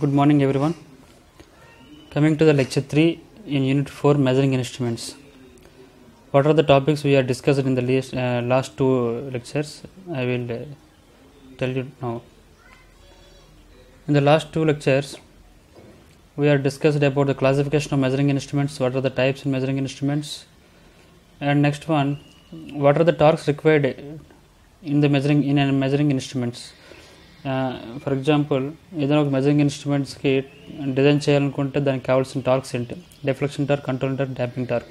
Good morning, everyone. Coming to the lecture 3 in Unit 4 Measuring Instruments. What are the topics we have discussed in the last, uh, last two lectures? I will uh, tell you now. In the last two lectures, we have discussed about the classification of measuring instruments, what are the types in measuring instruments, and next one, what are the torques required in the measuring in a measuring instruments. For example ఏదైనా ఒక measuring ఇన్స్ట్రుమెంట్స్కి design చేయాలనుకుంటే దానికి కావాల్సిన torques ఏంటి deflection torque control torque damping torque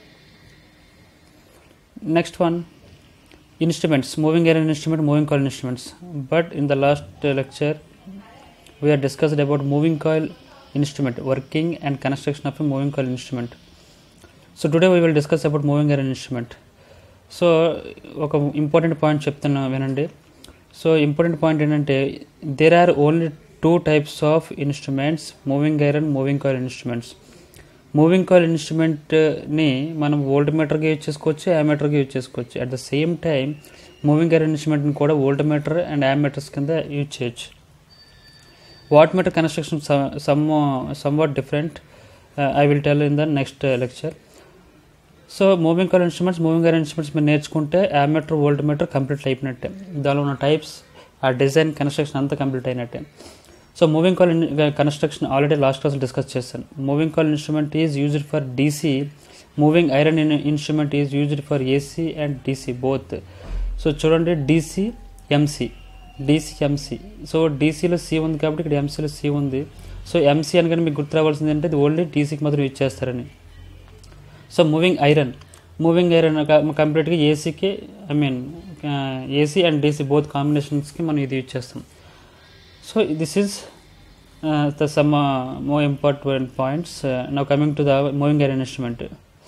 next one instruments moving air instrument moving coil instruments but in the last lecture we are discussed about moving coil instrument working and construction of a moving coil instrument so today we will discuss about moving air instrument so ఒక important point చెప్తున్నా వినండి so important point ఏంటంటే there are only two types of instruments moving iron moving coil instruments moving coil ఇన్స్ట్రుమెంట్ని మనం volt మీటర్గా use చేసుకోవచ్చు యామీటర్గా use చేసుకోవచ్చు at the same time moving iron ఇన్స్ట్రుమెంట్ని కూడా వోల్ట్ మీటర్ అండ్ యామీటర్స్ కింద యూజ్ చేయొచ్చు watt meter construction some some what different I will tell in the next lecture so moving coil instruments moving iron instruments మీరు నేర్చుకుంటే ammeter volt meter complete అయిపోయినట్టే దానిలో ఉన్న types ఆ design construction అంతా complete అయినట్టే so moving coil construction already last class discuss చేశాను moving coil instrument is used for DC moving iron instrument is used for AC and DC both so చూడండి DC MC DC MC so డీసీలో C ఉంది కాబట్టి ఇక్కడ ఎంసీలో C ఉంది so MC అని కానీ మీకు గుర్తు రావాల్సింది అంటే ఇది ఓన్లీ డీసీకి మాత్రం యూజ్ చేస్తారని so moving iron moving iron కంప్లీట్గా ఏసీకి I mean AC and DC both కాంబినేషన్స్కి మనం ఇది యూజ్ చేస్తాం so this is the some more important points now coming to the moving iron instrument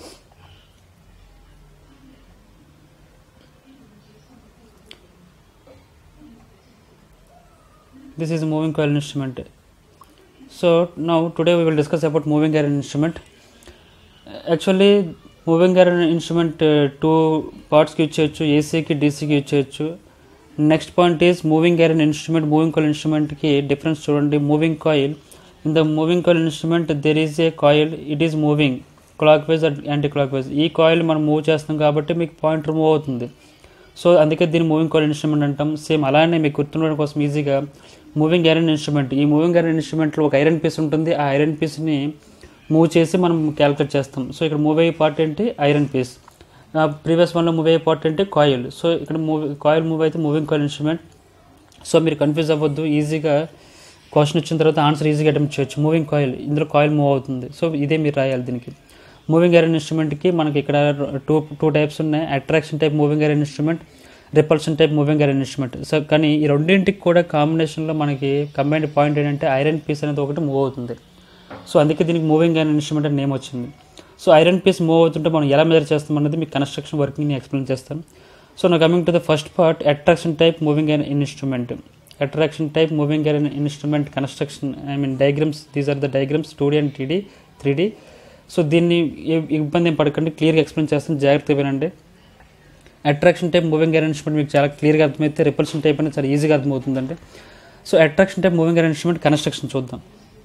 this is moving coil instrument so now today we will discuss about moving iron instrument actually moving iron instrument two పార్ట్స్కి use చేయొచ్చు ఏసీకి డీసీకి use చేయొచ్చు next point is moving iron instrument moving coil ఇన్స్ట్రుమెంట్కి difference చూడండి moving coil in the moving coil instrument there is a coil it is moving clockwise anticlockwise ఈ coil మనం move చేస్తాం కాబట్టి మీకు point move అవుతుంది so అందుకే దీన్ని మూవింగ్ కాయిల్ ఇన్స్ట్రుమెంట్ అంటాం సేమ్ అలానే మీకు గుర్తుండడం కోసం ఈజీగా మూవింగ్ ఐరన్ ఇన్స్ట్రుమెంట్ ఈ మూవింగ్ ఐరన్ ఇన్స్ట్రుమెంట్లో ఒక ఐరన్ పీస్ ఉంటుంది ఆ ఐరన్ పీస్ని మూవ్ చేసి మనం క్యాలిక్యులేట్ చేస్తాం సో ఇక్కడ మూవ్ అయ్యే పార్ట్ ఏంటి ఐరన్ పీస్ ప్రీవియస్ వన్లో మూవ్ అయ్యే పార్ట్ ఏంటి కాయిల్ సో ఇక్కడ మూవ్ కాయిల్ మూవ్ అయితే మూవింగ్ కాయిల్ ఇన్స్ట్రుమెంట్ సో మీరు కన్ఫ్యూజ్ అవ్వద్దు ఈజీగా క్వశ్చన్ వచ్చిన తర్వాత ఆన్సర్ ఈజీగా అటెంప్ట్ చేయొచ్చు మూవింగ్ కాయిల్ ఇందులో కాయిల్ మూవ్ అవుతుంది సో ఇదే మీరు రాయాలి దీనికి మూవింగ్ ఐరన్ ఇన్స్ట్రుమెంట్కి మనకి ఇక్కడ టూ టూ టైప్స్ ఉన్నాయి attraction type moving iron instrument repulsion type moving iron instrument so కానీ ఈ రెండింటికి కూడా కాంబినేషన్లో మనకి కంబైన్డ్ పాయింట్ ఏంటంటే ఐరన్ పీస్ అనేది ఒకటి మూవ్ అవుతుంది సో అందుకే దీనికి మూవింగ్ ఐరన్ ఇన్స్ట్రుమెంట్ అని నేమ్ వచ్చింది సో ఐరన్ పీస్ మూవ్ అవుతుంటే మనం ఎలా మెజర్ చేస్తాం అనేది మీకు కన్స్ట్రక్షన్ వర్కింగ్ని ఎక్స్ప్లెయిన్ చేస్తాను so now coming to the first part attraction type moving iron instrument attraction type moving iron instrument construction I mean diagrams these are the diagrams two D and TD three D so దీన్ని ఇబ్బంది ఏం పడకండి క్లియర్గా explain చేస్తాను జాగ్రత్తగా వినండి attraction type moving iron instrument మీకు చాలా క్లియర్గా అర్థమైతే రిపల్షన్ టైప్ అనేది చాలా ఈజీగా అర్థమవుతుందండి so attraction type moving iron instrument construction చూద్దాం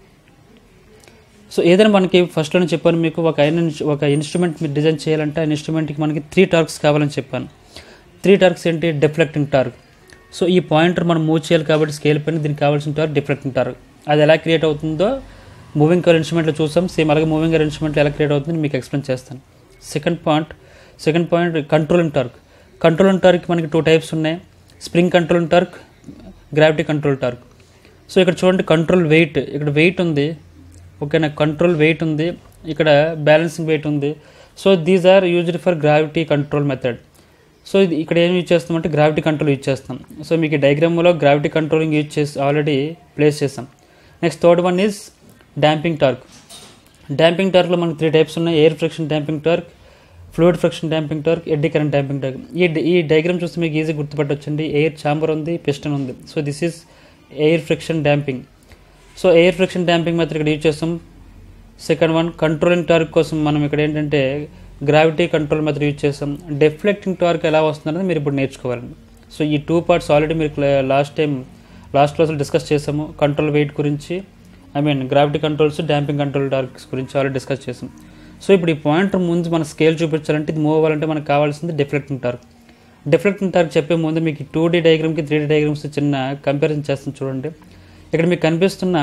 సో ఏదైనా మనకి ఫస్ట్లోనే చెప్పాను మీకు ఒక ఐరన్ ఒక ఇన్స్ట్రుమెంట్ మీరు డిజైన్ చేయాలంటే ఆ ఇన్స్ట్రుమెంట్కి మనకి త్రీ టార్క్స్ కావాలని చెప్పాను త్రీ టార్క్స్ ఏంటి డిఫ్లెక్టింగ్ టార్క్ సో ఈ పాయింటర్ మనం మూవ్ చేయాలి కాబట్టి స్కేల్ పైన దీనికి కావాల్సిన టార్క్ డిఫ్లెక్టింగ్ టార్క్ అది ఎలా క్రియేట్ అవుతుందో మూవింగ్ కలర్ ఇన్స్ట్రుమెంట్లో చూసాం సేమ్ అలాగే మూవింగ్ కలర్ ఇన్స్ట్రుమెంట్లో ఎలా క్రియేట్ అవుతుంది మీకు ఎక్స్ప్లెయిన్ చేస్తాను second point second point controlling torque controlling torque మనకి టూ టైప్స్ ఉన్నాయి spring controlling torque gravity control torque so ఇక్కడ చూడండి కంట్రోల్ వెయిట్ ఇక్కడ వెయిట్ ఉంది ఓకేనా కంట్రోల్ వెయిట్ ఉంది ఇక్కడ బ్యాలెన్సింగ్ వెయిట్ ఉంది so these are used for gravity control method so ఇది ఇక్కడ ఏం యూజ్ చేస్తామంటే గ్రావిటీ కంట్రోల్ యూజ్ చేస్తాం సో మీకు ఈ డయాగ్రామ్లో గ్రావిటీ కంట్రోలింగ్ యూజ్ చేసి ఆల్రెడీ ప్లేస్ చేస్తాం next third one is damping torque damping టార్క్లో మనకి త్రీ టైప్స్ ఉన్నాయి air friction damping torque fluid friction damping torque eddy current damping torque ఈ ఈ డయాగ్రామ్ చూస్తే మీకు ఈజీ గుర్తుపట్టొచ్చండి ఎయిర్ ఛాంబర్ ఉంది పిస్టన్ ఉంది so this is air friction damping so air friction damping method ఇక్కడ యూజ్ చేస్తాం సెకండ్ వన్ కంట్రోలింగ్ టార్క్ కోసం మనం ఇక్కడ ఏంటంటే గ్రావిటీ కంట్రోల్ మెథడ్ యూజ్ చేస్తాం డెఫ్లెక్టింగ్ టార్క్ ఎలా వస్తుందనేది మీరు ఇప్పుడు నేర్చుకోవాలండి సో ఈ టూ పార్ట్స్ ఆల్రెడీ మీరు లాస్ట్ టైం లాస్ట్ క్లాస్లో డిస్కస్ చేసాము కంట్రోల్ వెయిట్ గురించి I mean gravity controls damping control torques గురించి ఆల్రెడీ డిస్కస్ చేసాం సో ఇప్పుడు ఈ పాయింటర్ ముందు మన స్కేల్ చూపించాలంటే ఇది మూవ్ అవ్వాలంటే మనకు కావాల్సింది డిఫ్లెక్టింగ్ టార్క్ డిఫ్లెక్టింగ్ టార్క్ చెప్పే ముందు మీకు టూ డీ డయాగ్రామ్కి త్రీ డీ డయాగ్రామ్స్ చిన్న కంపారిజన్ చేస్తాను చూడండి ఇక్కడ మీకు కనిపిస్తున్న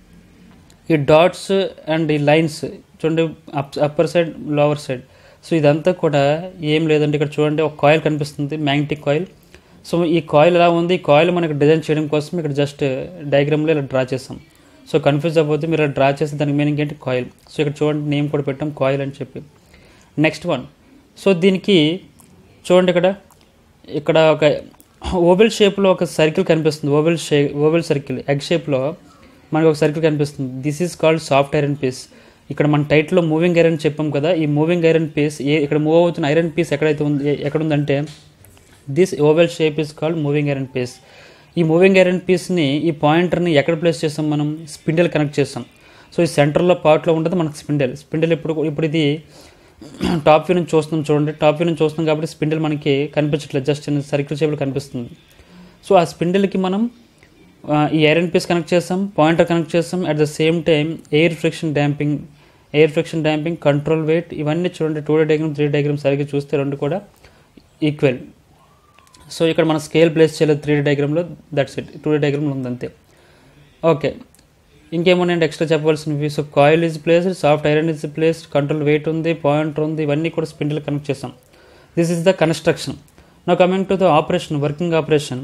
ఈ డాట్స్ అండ్ ఈ లైన్స్ చూడండి up upper side lower side so ఇదంతా కూడా ఏం లేదంటే ఇక్కడ చూడండి ఒక కాయిల్ కనిపిస్తుంది మ్యాగ్నెటిక్ కాయిల్ సో ఈ కాయిల్ ఎలా ఉంది ఈ కాయిల్ మనకి డిజైన్ చేయడం కోసం ఇక్కడ జస్ట్ డయాగ్రామ్లో ఇలా డ్రా చేసాం సో కన్ఫ్యూజ్ అవ్వద్దు మీరు డ్రా చేస్తే దానికి మీనింగ్ ఏంటి కాయిల్ సో ఇక్కడ చూడండి నేమ్ కూడా పెట్టాం కాయిల్ అని చెప్పి నెక్స్ట్ వన్ సో దీనికి చూడండి ఇక్కడ ఇక్కడ ఒక ఓవెల్ షేప్లో ఒక సర్కిల్ కనిపిస్తుంది ఓవెల్ షే ఓవెల్ సర్కిల్ ఎగ్ షేప్లో మనకు ఒక సర్కిల్ కనిపిస్తుంది this is called soft iron piece ఇక్కడ మన టైట్లో మూవింగ్ ఐరన్ చెప్పాం కదా ఈ మూవింగ్ ఐరన్ పీస్ ఏ ఇక్కడ మూవ్ అవుతున్న ఐరన్ పీస్ ఎక్కడైతే ఉంది ఎక్కడ ఉందంటే this oval shape is called moving iron piece ఈ మూవింగ్ ఐరన్ పీస్ని ఈ పాయింటర్ని ఎక్కడ ప్లేస్ చేస్తాం మనం స్పిండిల్ కనెక్ట్ చేస్తాం సో ఈ సెంటర్లో పార్ట్లో ఉంటుంది మనకు స్పిండిల్ స్పిండిల్ ఇప్పుడు ఇప్పుడు ఇది టాప్ వ్యూ నుంచి చూస్తున్నాం చూడండి టాప్ వ్యూ నుంచి చూస్తున్నాం కాబట్టి స్పిండిల్ మనకి కనిపించట్లేదు జస్ట్ చిన్న సర్కిల్ షేప్లో కనిపిస్తుంది సో ఆ స్పిండిల్కి మనం ఆ, ఈ ఐరన్ పీస్ కనెక్ట్ చేస్తాం పాయింటర్ కనెక్ట్ చేస్తాం at the same time air friction damping air friction damping control weight ఇవన్నీ చూడండి two D diagram three diagram సరిగ్గా చూస్తే రెండు కూడా ఈక్వల్ సో ఇక్కడ మన స్కేల్ ప్లేస్ చేయలేదు త్రీ డీ డయాగ్రామ్లో దట్స్ ఇట్ టూ డీ డయాగ్రామ్లో ఉంది అంతే ఓకే ఇంకేమున్నాయంటే ఎక్స్ట్రా చెప్పవలసినవి so coil is place soft iron is place control weight ఉంది పాయింటర్ ఉంది ఇవన్నీ కూడా స్పిండిల్ కనెక్ట్ చేసాం this is the construction now coming to the operation working operation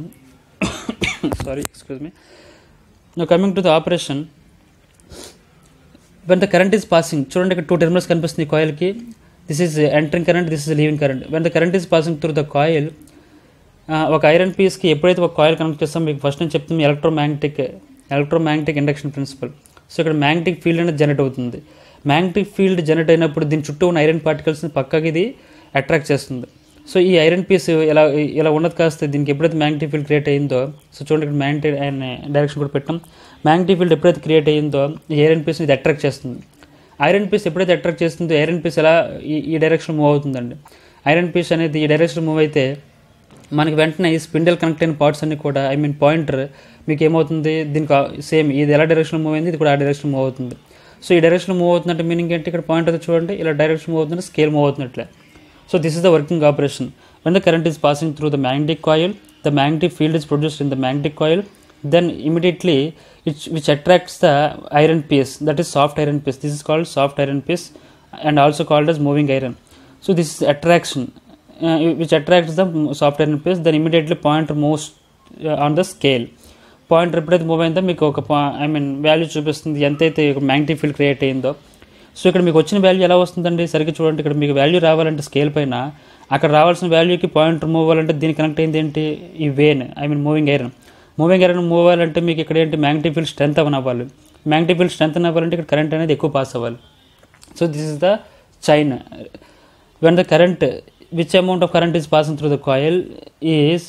sorry excuse me now coming to the operation when the current is passing చూడండి ఇక్కడ two terminals కనిపిస్తుంది ఈ కాయిల్కి this is entering current this is leaving current when the current is passing through the coil ఒక iron పీస్కి ఎప్పుడైతే ఒక coil connect చేస్తాం మీకు ఫస్ట్ నేను చెప్తాం electromagnetic electromagnetic induction principle so ఇక్కడ మ్యాగ్నెటిక్ ఫీల్డ్ అనేది జనరేట్ అవుతుంది మ్యాగ్నెటిక్ ఫీల్డ్ జనరేట్ అయినప్పుడు దీని చుట్టూ ఉన్న ఐరన్ పార్టికల్స్ని పక్కకి ఇది అట్రాక్ట్ చేస్తుంది సో ఈ ఐరన్ పీస్ ఇలా ఇలా ఉన్నది కాస్త దీనికి ఎప్పుడైతే మ్యాగ్నెటిక్ ఫీల్డ్ క్రియేట్ అయ్యిందో సో చూడండి ఇక్కడ మ్యాగ్నెటిక్ అండ్ డైరెక్షన్ కూడా పెట్టాం మ్యాగ్నెటిక్ ఫీల్డ్ ఎప్పుడైతే క్రియేట్ అయ్యిందో ఈ ఐరన్ పీస్ని ఇది అట్రాక్ట్ చేస్తుంది ఐరన్ పీస్ ఎప్పుడైతే అట్రాక్ట్ చేస్తుందో ఐరన్ పీస్ ఎలా ఈ ఈ డైరెక్షన్ మూవ్ అవుతుందండి ఐరన్ పీస్ అనేది ఈ డైరెక్షన్ మూవ్ అయితే మనకి వెంటనే ఈ స్పిండిల్ కనెక్ట్ అయిన పార్ట్స్ అన్ని కూడా ఐ మీన్ పాయింటర్ మీకు ఏమవుతుంది దీనికి సేమ్ ఇది ఎలా డైరెక్షన్ మూవ్ అయింది ఇది కూడా ఆ డైరెక్షన్ మూవ్ అవుతుంది సో ఈ డైరెక్షన్ మూవ్ అవుతుందంటే మీనింగ్ ఏంటి ఇక్కడ పాయింట్ అయితే చూడండి ఇలా డైరెక్షన్ మూవ్ అవుతుందంటే స్కేల్ మూవ్ అవుతున్నట్లే so this is the working operation when the current is passing through the magnetic coil the magnetic field is produced in the magnetic coil then immediately which, which attracts the iron piece that is soft iron piece this is called soft iron piece and also called as moving iron so this is attraction uh, which attracts the soft iron piece then immediately pointer moves uh, on the scale pointer ఎప్పుడైతే move అయిందో మీకు ఒక I mean value చూపిస్తుంది ఎంతైతే magnetic field create అయిందో so ఇక్కడ మీకు వచ్చిన వాల్యూ ఎలా వస్తుందండి సరిగ్గా చూడండి ఇక్కడ మీకు వాల్యూ రావాలంటే స్కేల్ పైన అక్కడ రావాల్సిన వాల్యూకి పాయింట్ మూవ్ అవ్వాలంటే దీనికి కనెక్ట్ అయింది ఏంటి ఈ vane I mean moving iron moving iron move అవ్వాలంటే మీకు ఇక్కడ ఏంటి మ్యాగ్నెటిక్ ఫీల్డ్ స్ట్రెంత్ అవన్ అవ్వాలి మ్యాగ్నెటిక్ ఫీల్డ్ స్ట్రెంత్ అవ్వాలంటే ఇక్కడ కరెంట్ అనేది ఎక్కువ పాస్ అవ్వాలి so this is the chain when the current which amount of current is passing through the coil is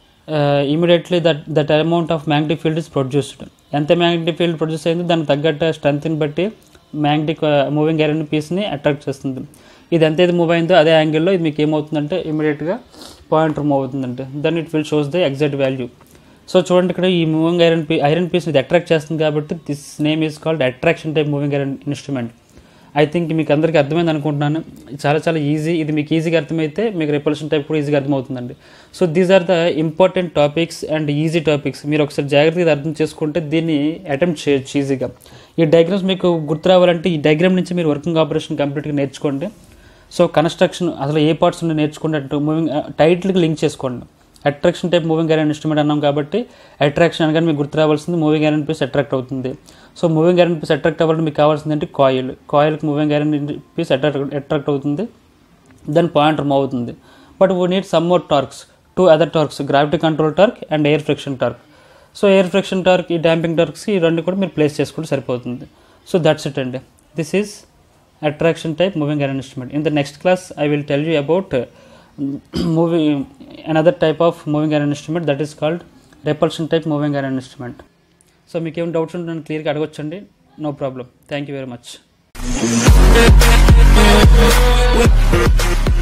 uh, immediately that that amount of magnetic field is produced ఎంత magnetic field produce అయిందో దానికి తగ్గట్టు స్ట్రెంత్ని బట్టి magnetic moving iron పీస్ని attract చేస్తుంది ఇది ఎంత అయితే మూవ్ అయిందో అదే యాంగిల్లో ఇది మీకు ఏమవుతుందంటే ఇమీడియట్గా పాయింటర్ మూవ్ అవుతుందంటే then it will shows the exact value so చూడండి ఇక్కడ ఈ మూవింగ్ ఐరన్ పీ ఐరన్ పీస్ ఇది అట్రాక్ట్ చేస్తుంది కాబట్టి this name is called attraction type moving iron instrument I think మీకు అందరికీ అర్థమైంది అనుకుంటున్నాను చాలా చాలా ఈజీ ఇది మీకు ఈజీగా అర్థమైతే మీకు రిపల్షన్ టైప్ కూడా ఈజీగా అర్థమవుతుందండి so these are the important topics and easy topics మీరు ఒకసారి జాగ్రత్తగా అర్థం చేసుకుంటే దీన్ని అటెంప్ట్ చేయొచ్చు ఈజీగా ఈ డయాగ్రామ్స్ మీకు గుర్తు రావాలంటే ఈ డయాగ్రామ్ నుంచి మీరు వర్కింగ్ ఆపరేషన్ కంప్లీట్గా నేర్చుకోండి సో కన్స్ట్రక్షన్ అసలు ఏ పార్ట్స్ ఉన్నాయి నేర్చుకోండి అటు మూవింగ్ టైట్లకి లింక్ చేసుకోండి attraction type moving iron instrument అన్నాం కాబట్టి అట్రాక్షన్ అనగానే మీకు గుర్తు రావాల్సింది మూవింగ్ ఐరన్ పీస్ అట్రాక్ట్ అవుతుంది so moving iron piece attract అవ్వాలంటే మీకు కావాల్సింది ఏంటి కాయిల్ కాయిల్కి moving iron piece attract attract అవుతుంది దెన్ పాయింటర్ మూవ్ అవుతుంది but we need some more torques two other torques gravity control torque and air friction torque so air friction torque ఈ damping torques ఈ రెండు కూడా మీరు place చేసుకుంటే సరిపోతుంది so that's it అండి this is attraction type moving iron instrument in the next class i will tell you about uh, moving another type of moving iron instrument that is called repulsion type moving iron instrument so మీకు ఏమైనా doubts ఉంటే నన్ను క్లియర్గా అడగొచ్చండి no problem thank you very much